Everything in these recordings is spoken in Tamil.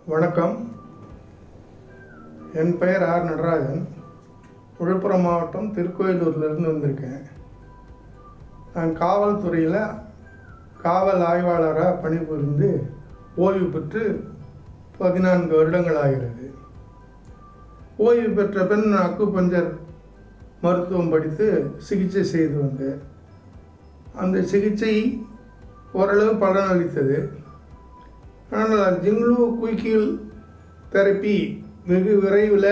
வணக்கம் என் பெயர் ஆர் நடராஜன் விழுப்புரம் மாவட்டம் திருக்கோயிலூர்லேருந்து வந்திருக்கேன் நான் காவல்துறையில் காவல் ஆய்வாளராக பணிபுரிந்து ஓய்வு பெற்று பதினான்கு வருடங்கள் ஆகிறது ஓய்வு பெற்ற பின் அக்கு பஞ்சர் மருத்துவம் படித்து சிகிச்சை செய்து வந்தேன் அந்த சிகிச்சை ஓரளவு பலனளித்தது ஆனால் ஜிங்லு குயிக்கில் தெரப்பி வெகு விரைவில்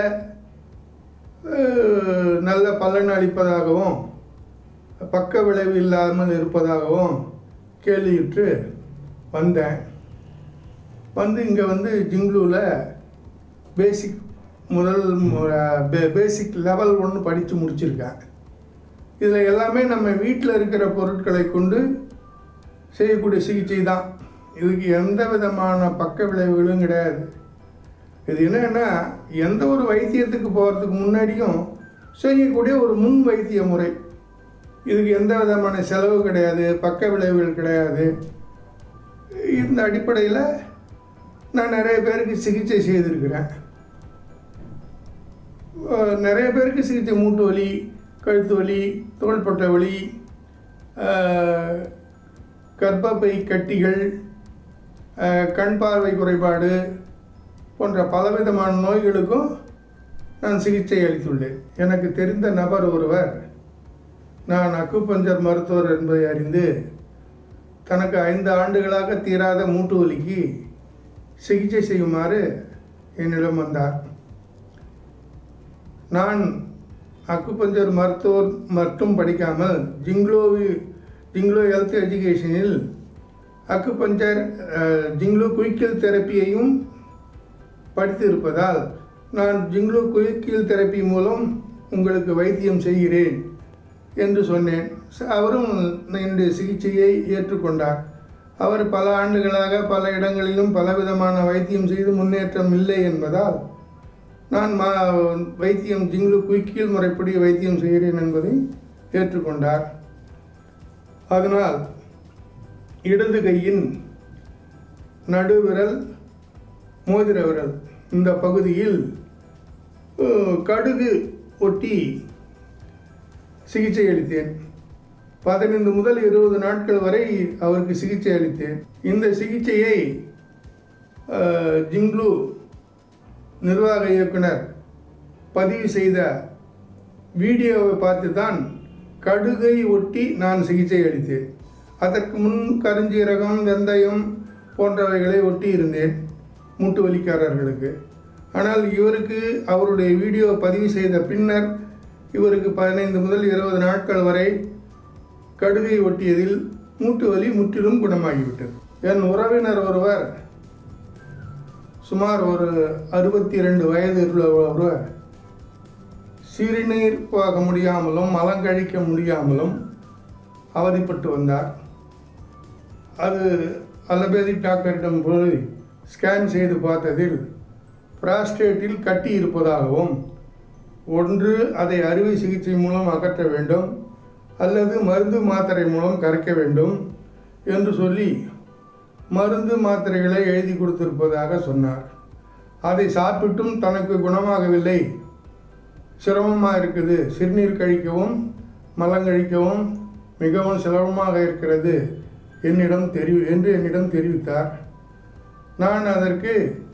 அஹ், நல்ல பலன் அளிப்பதாகவும் பக்க விளைவு இல்லாமல் இருப்பதாகவும் கேள்வியுற்று வந்தேன் வந்து இங்கே வந்து ஜிங்லூவில் பேசிக் முதல் பேசிக் லெவல் ஒன்று படித்து முடிச்சிருக்கேன் இதில் எல்லாமே நம்ம வீட்டில் இருக்கிற பொருட்களை கொண்டு செய்யக்கூடிய சிகிச்சை தான் இதுக்கு எந்த விதமான பக்க விளைவுகளும் கிடையாது இது என்னன்னா எந்த ஒரு வைத்தியத்துக்கு போகிறதுக்கு முன்னாடியும் செய்யக்கூடிய ஒரு முன் வைத்திய முறை இதுக்கு எந்த விதமான செலவு கிடையாது பக்க விளைவுகள் கிடையாது இந்த அடிப்படையில் நான் நிறைய பேருக்கு சிகிச்சை செய்திருக்கிறேன் அஹ் நிறைய பேருக்கு சிகிச்சை மூட்டு வலி கழுத்து வலி தோள்பட்டை வலி அஹ், கர்ப்பப்பை கட்டிகள் அஹ், கண் பார்வை குறைபாடு போன்ற பலவிதமான நோய்களுக்கும் நான் சிகிச்சை அளித்துள்ளேன் எனக்கு தெரிந்த நபர் ஒருவர் நான் அக்குபஞ்சர் மருத்துவர் என்பதை அறிந்து தனக்கு ஐந்து ஆண்டுகளாக தீராத மூட்டு வலிக்கு சிகிச்சை செய்யுமாறு என்னிடம் வந்தார் நான் அக்குபஞ்சர் மருத்துவர் மட்டும் படிக்காமல் ஜிங்லோவி ஜிங்லோ ஹெல்த் எஜுகேஷனில் அக்குபஞ்சர் அஹ், ஜிங்லோ குயிக்கல் தெரப்பியையும் படித்து இருப்பதால் நான் ஜிங்லோ குயிக்கல் தெரப்பி மூலம் உங்களுக்கு வைத்தியம் செய்கிறேன் என்று சொன்னேன் ச- அவரும் என்னுடைய சிகிச்சையை ஏற்றுக்கொண்டார் அவர் பல ஆண்டுகளாக பல இடங்களிலும் பலவிதமான வைத்தியம் செய்து முன்னேற்றம் இல்லை என்பதால் நான் மா வைத்தியம் ஜிங்லு குயிக்கில் முறைப்படி வைத்தியம் செய்கிறேன் என்பதை ஏற்றுக்கொண்டார் அதனால் இடது கையின் நடுவிரல் மோதிர விரல் இந்த பகுதியில் அஹ், கடுகு ஒட்டி சிகிச்சை அளித்தேன் பதினைந்து முதல் இருபது நாட்கள் வரை அவருக்கு சிகிச்சை அளித்தேன் இந்த சிகிச்சையை அஹ், ஜிங்லு நிர்வாக இயக்குனர் பதிவு செய்த வீடியோவை பார்த்து தான் கடுகை ஒட்டி நான் சிகிச்சை அளித்தேன் அதற்கு முன் கருஞ்சீரகம் வெந்தயம் போன்றவைகளை ஒட்டி இருந்தேன் மூட்டு வலிக்காரர்களுக்கு ஆனால் இவருக்கு அவருடைய வீடியோ பதிவு செய்த பின்னர் இவருக்கு பதினைந்து முதல் இருபது நாட்கள் வரை கடுகை ஒட்டியதில் மூட்டு வலி முற்றிலும் குணமாகிவிட்டது என் உறவினர் ஒருவர் சுமார் ஒரு அறுபத்தி ரெண்டு வயது உள்ள ஒருவர் சிறுநீர் போக முடியாமலும் மலம் கழிக்க முடியாமலும் அவதிப்பட்டு வந்தார் அது அலோபேதிக் டாக்டரிடம் போய் ஸ்கேன் செய்து பார்த்ததில் பிராஸ்டேட்டில் கட்டி இருப்பதாகவும் ஒன்று அதை அறுவை சிகிச்சை மூலம் அகற்ற வேண்டும் அல்லது மருந்து மாத்திரை மூலம் கரைக்க வேண்டும் என்று சொல்லி மருந்து மாத்திரைகளை எழுதி கொடுத்திருப்பதாக சொன்னார் அதை சாப்பிட்டும் தனக்கு குணமாகவில்லை சிரமமாக இருக்குது சிறுநீர் கழிக்கவும் மலங்கழிக்கவும் மிகவும் சிரமமாக இருக்கிறது என்னிடம் தெரிவி என்று என்னிடம் தெரிவித்தார் நான் அதற்கு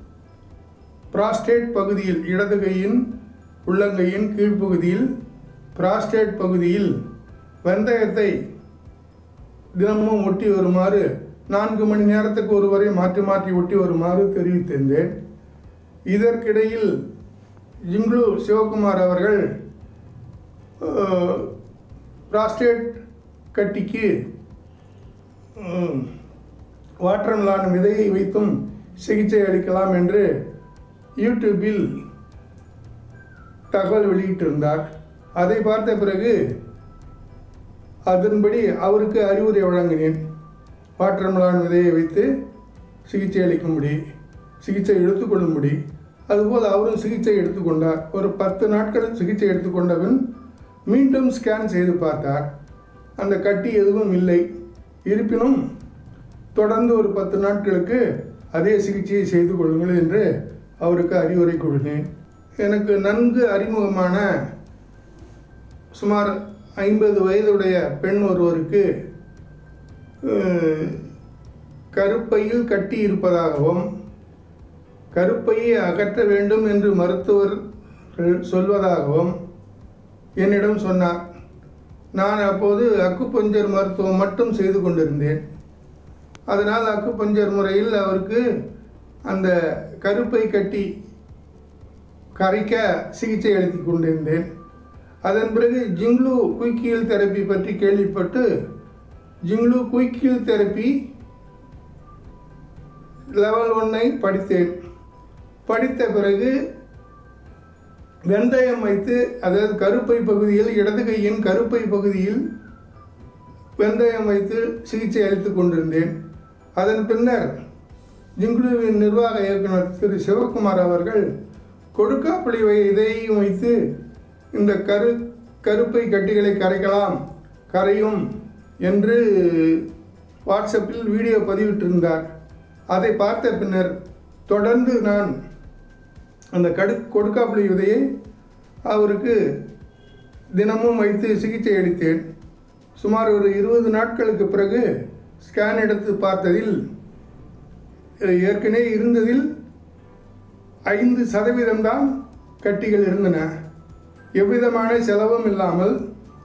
பிராஸ்டேட் பகுதியில் இடது கையின் உள்ளங்கையின் கீழ்ப்பகுதியில் பிராஸ்டேட் பகுதியில் வெந்தயத்தை தினமும் ஒட்டி வருமாறு நான்கு மணி நேரத்துக்கு ஒருவரை மாற்றி மாற்றி ஒட்டி வருமாறு தெரிவித்திருந்தேன் இதற்கிடையில் ஜிங்லு சிவகுமார் அவர்கள் பிராஸ்டேட் கட்டிக்கு வாட்டர்மெலான் விதையை வைத்தும் சிகிச்சை அளிக்கலாம் என்று யூடியூபில் தகவல் வெளியிட்டிருந்தார் அதை பார்த்த பிறகு அதன்படி அவருக்கு அறிவுரை வழங்கினேன் வாட்டர்மெலான் விதையை வைத்து சிகிச்சை அளிக்கும்படி சிகிச்சை எடுத்துக்கொள்ளும்படி அதுபோல் அவரும் சிகிச்சை எடுத்துக்கொண்டார் ஒரு பத்து நாட்கள் சிகிச்சை எடுத்துக்கொண்ட பின் மீண்டும் ஸ்கேன் செய்து பார்த்தார் அந்த கட்டி எதுவும் இல்லை இருப்பினும் தொடர்ந்து ஒரு பத்து நாட்களுக்கு அதே சிகிச்சையை செய்து கொள்ளுங்கள் என்று அவருக்கு அறிவுரை கொடுத்தேன் எனக்கு நன்கு அறிமுகமான சுமார் ஐம்பது வயதுடைய பெண் ஒருவருக்கு அஹ், கருப்பையில் கட்டி இருப்பதாகவும் கருப்பையை அகற்ற வேண்டும் என்று மருத்துவர்கள் சொல்வதாகவும் என்னிடம் சொன்னார் நான் அப்போது அக்குப்பஞ்சர் மருத்துவம் மட்டும் செய்து கொண்டிருந்தேன் அதனால் அக்குப்பஞ்சர் முறையில் அவருக்கு அந்த கருப்பை கட்டி கரைக்க சிகிச்சை அளித்து கொண்டிருந்தேன் அதன் பிறகு ஜிங்லு குயிக்கியல் தெரப்பி பற்றி கேள்விப்பட்டு ஜிங்லு குயிக்கியல் தெரப்பி லெவல் ஒன்னை படித்தேன் படித்த பிறகு வெந்தயம் வைத்து அதாவது கருப்பை பகுதியில் இடது கையின் கருப்பை பகுதியில் வெந்தயம் வைத்து சிகிச்சை அளித்துக் கொண்டிருந்தேன் அதன் பின்னர் ஜிங்குலுவின் நிர்வாக இயக்குனர் திரு சிவகுமார் அவர்கள் கொடுக்காப்புளி வை- இதையும் வைத்து இந்த கரு கருப்பை கட்டிகளை கரைக்கலாம் கரையும் என்று வாட்ஸ்அப்பில் வீடியோ பதிவிட்டிருந்தார் அதை பார்த்த பின்னர் தொடர்ந்து நான் அந்த கடு கொடுக்காப்புளி விதையை அவருக்கு தினமும் வைத்து சிகிச்சை அளித்தேன் சுமார் ஒரு இருபது நாட்களுக்கு பிறகு ஸ்கேன் எடுத்து பார்த்ததில் அஹ், ஏற்கனவே இருந்ததில் ஐந்து சதவீதம்தான் கட்டிகள் இருந்தன எவ்விதமான செலவும் இல்லாமல்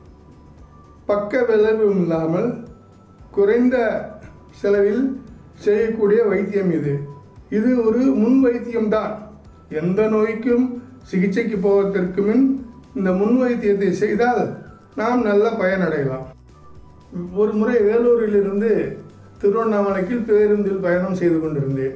பக்க விளைவும் இல்லாமல் குறைந்த செலவில் செய்யக்கூடிய வைத்தியம் இது இது ஒரு முன் வைத்தியம்தான் எந்த நோய்க்கும் சிகிச்சைக்கு போவதற்கு முன் இந்த முன் வைத்தியத்தை செய்தால் நாம் நல்ல பயனடையலாம் ஒரு முறை வேலூரிலிருந்து திருவண்ணாமலைக்கு பேருந்தில் பயணம் செய்து கொண்டிருந்தேன்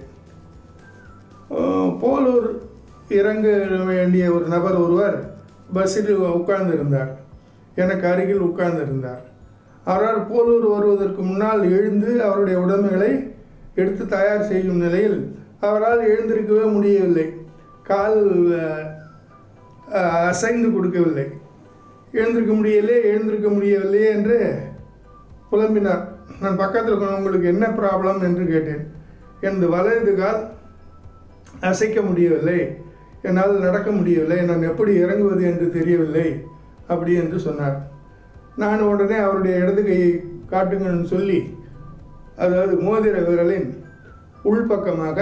அஹ், போலூர் இறங்க வேண்டிய ஒரு நபர் ஒருவர் பஸ்ஸில் உட்கார்ந்திருந்தார் எனக்கு அருகில் உட்கார்ந்திருந்தார் அவரால் போலூர் வருவதற்கு முன்னால் எழுந்து அவருடைய உடைமைகளை எடுத்து தயார் செய்யும் நிலையில் அவரால் எழுந்திருக்கவே முடியவில்லை கால் அஹ், அஹ், அசைந்து கொடுக்கவில்லை எழுந்திருக்க முடியவில்லை எழுந்திருக்க முடியவில்லை என்று புலம்பினார் நான் பக்கத்தில் இருக்கணும் உங்களுக்கு என்ன ப்ராப்ளம் என்று கேட்டேன் எனது வலது கால் அசைக்க முடியவில்லை என்னால் நடக்க முடியவில்லை நான் எப்படி இறங்குவது என்று தெரியவில்லை அப்படி என்று சொன்னார் நான் உடனே அவருடைய இடது கையை காட்டுங்கன்னு சொல்லி அதாவது மோதிர விரலின் உள்பக்கமாக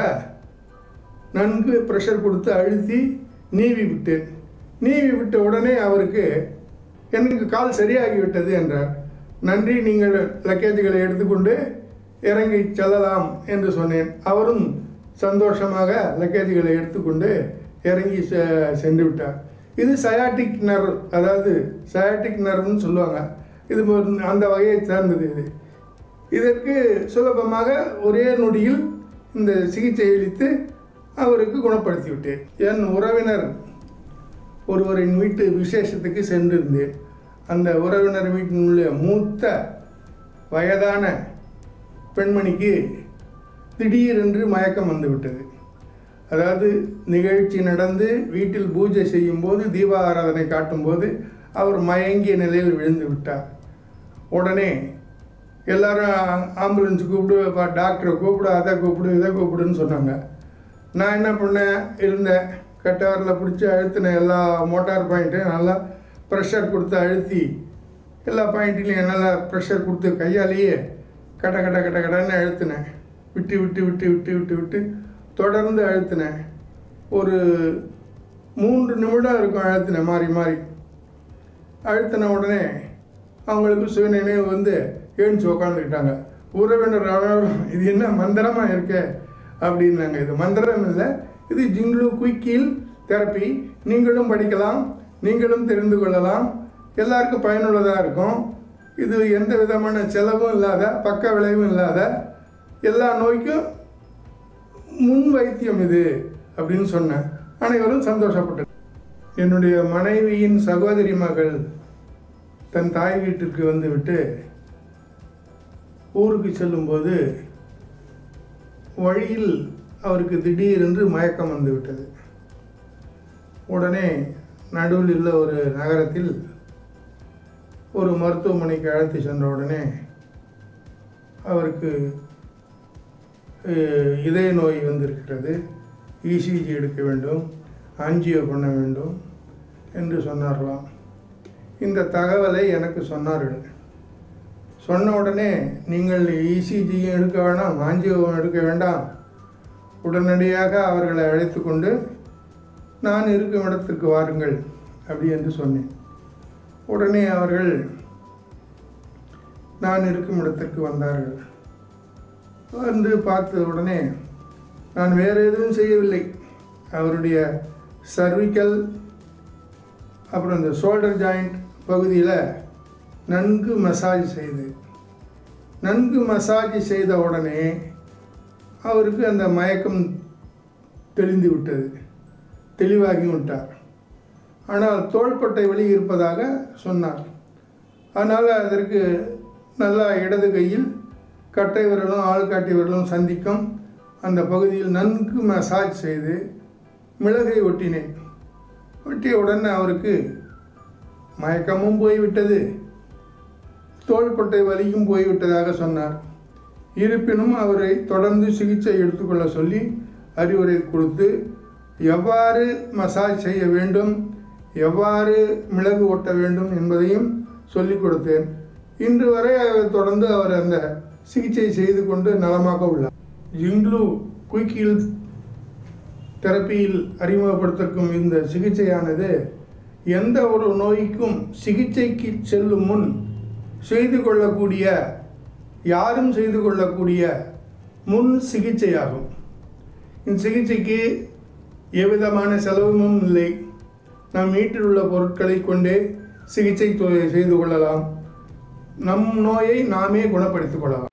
நன்கு ப்ரெஷர் கொடுத்து அழுத்தி நீவி விட்டேன் நீவி விட்ட உடனே அவருக்கு எனக்கு கால் சரியாகிவிட்டது என்றார் நன்றி நீங்கள் லக்கேஜுகளை எடுத்துக்கொண்டு இறங்கி செல்லலாம் என்று சொன்னேன் அவரும் சந்தோஷமாக லக்கேஜுகளை எடுத்துக்கொண்டு இறங்கி செ- சென்று விட்டார் இது சயாட்டிக் நர்வ் அதாவது சயாட்டிக் நர்வ்னு சொல்லுவாங்க இது ஒரு அந்த வகையை சார்ந்தது இது இதற்கு சுலபமாக ஒரே நொடியில் இந்த சிகிச்சை அளித்து அவருக்கு குணப்படுத்தி விட்டேன் என் உறவினர் ஒருவரின் வீட்டு விசேஷத்துக்கு சென்றிருந்தேன் அந்த உறவினர் வீட்டினுடைய மூத்த வயதான பெண்மணிக்கு திடீரென்று மயக்கம் வந்துவிட்டது அதாவது நிகழ்ச்சி நடந்து வீட்டில் பூஜை செய்யும்போது தீப ஆராதனை காட்டும்போது அவர் மயங்கிய நிலையில் விழுந்து விட்டார் உடனே எல்லாரும் ஆம்புலன்ஸ் கூப்பிடு பா- டாக்டரை கூப்பிடு அதை கூப்பிடு இதை கூப்பிடுன்னு சொன்னாங்க நான் என்ன பண்ணேன் இருந்தேன் கட்டாரில் பிடிச்சி அழுத்தின எல்லா மோட்டார் பாயிண்ட்டையும் நல்லா ப்ரெஷர் கொடுத்து அழுத்தி எல்லா பாயிண்ட்லையும் நல்லா ப்ரெஷர் கொடுத்து கையாலேயே கட கட கட கடன்னு அழுத்தினேன் விட்டு விட்டு விட்டு விட்டு விட்டு விட்டு தொடர்ந்து அழுத்தினேன் ஒரு மூன்று நிமிடம் இருக்கும் அழுத்தினேன் மாறி மாறி அழுத்தின உடனே அவங்களுக்கு சுயநினைவு வந்து எழுந்துச்சு உக்காந்துக்கிட்டாங்க உறவினர் அனைவரும், இது என்ன மந்திரமாக இருக்கே அப்படின்னாங்க இது மந்திரம் இல்லை இது ஜிங்லு குயிக்கில் தெரப்பி நீங்களும் படிக்கலாம் நீங்களும் தெரிந்து கொள்ளலாம் எல்லாருக்கும் பயனுள்ளதாக இருக்கும் இது எந்த விதமான செலவும் இல்லாத பக்க விளைவும் இல்லாத எல்லா நோய்க்கும் முன் வைத்தியம் இது அப்படின்னு சொன்னேன் அனைவரும் சந்தோஷப்பட்டு என்னுடைய மனைவியின் சகோதரி மகள் தன் தாய் வீட்டிற்கு வந்துவிட்டு ஊருக்கு செல்லும்போது வழியில் அவருக்கு திடீரென்று மயக்கம் வந்து விட்டது உடனே நடுவில் உள்ள ஒரு நகரத்தில் ஒரு மருத்துவமனைக்கு அழைத்து சென்ற உடனே அவருக்கு அஹ், இதய நோய் வந்திருக்கிறது இசிஜி எடுக்க வேண்டும் ஆஞ்சியோ பண்ண வேண்டும் என்று சொன்னார்களாம் இந்த தகவலை எனக்கு சொன்னார்கள் சொன்ன உடனே நீங்கள் இசிஜியும் எடுக்க வேண்டாம் ஆஞ்சியோவும் எடுக்க வேண்டாம் உடனடியாக அவர்களை அழைத்து கொண்டு நான் இருக்கும் இடத்திற்கு வாருங்கள் அப்படி என்று சொன்னேன் உடனே அவர்கள் நான் இருக்கும் இடத்திற்கு வந்தார்கள் வந்து பார்த்த உடனே நான் வேறு எதுவும் செய்யவில்லை அவருடைய சர்விக்கல் அப்புறம் இந்த ஷோல்டர் ஜாயிண்ட் பகுதியில் நன்கு மசாஜ் செய்து நன்கு மசாஜ் செய்த உடனே அவருக்கு அந்த மயக்கம் தெளிந்து விட்டது தெளிவாகி விட்டார் ஆனால் தோள்பட்டை வலி இருப்பதாக சொன்னார் அதனால் அதற்கு நல்லா இடது கையில் கட்டை விரலும் ஆள்காட்டி விரலும் சந்திக்கும் அந்த பகுதியில் நன்கு மசாஜ் செய்து மிளகை ஒட்டினேன் ஒட்டிய உடனே அவருக்கு மயக்கமும் போய்விட்டது தோள்பட்டை வலியும் போய்விட்டதாக சொன்னார் இருப்பினும் அவரை தொடர்ந்து சிகிச்சை எடுத்துக்கொள்ள சொல்லி அறிவுரை கொடுத்து எவ்வாறு மசாஜ் செய்ய வேண்டும் எவ்வாறு மிளகு ஒட்ட வேண்டும் என்பதையும் சொல்லிக் கொடுத்தேன் இன்று வரை அவர் தொடர்ந்து அவர் அந்த சிகிச்சை செய்து கொண்டு நலமாக உள்ளார் ஜிங்லு குயிக்கில் தெரப்பியில் அறிமுகப்படுத்திருக்கும் இந்த சிகிச்சையானது எந்த ஒரு நோய்க்கும் சிகிச்சைக்கு செல்லும் முன் செய்து கொள்ளக்கூடிய யாரும் செய்து கொள்ளக்கூடிய முன் சிகிச்சையாகும் இந்த சிகிச்சைக்கு எவ்விதமான செலவும் இல்லை நம் வீட்டில் உள்ள பொருட்களை கொண்டே சிகிச்சை தொ- செய்து கொள்ளலாம் நம் நோயை நாமே குணப்படுத்திக் கொள்ளலாம்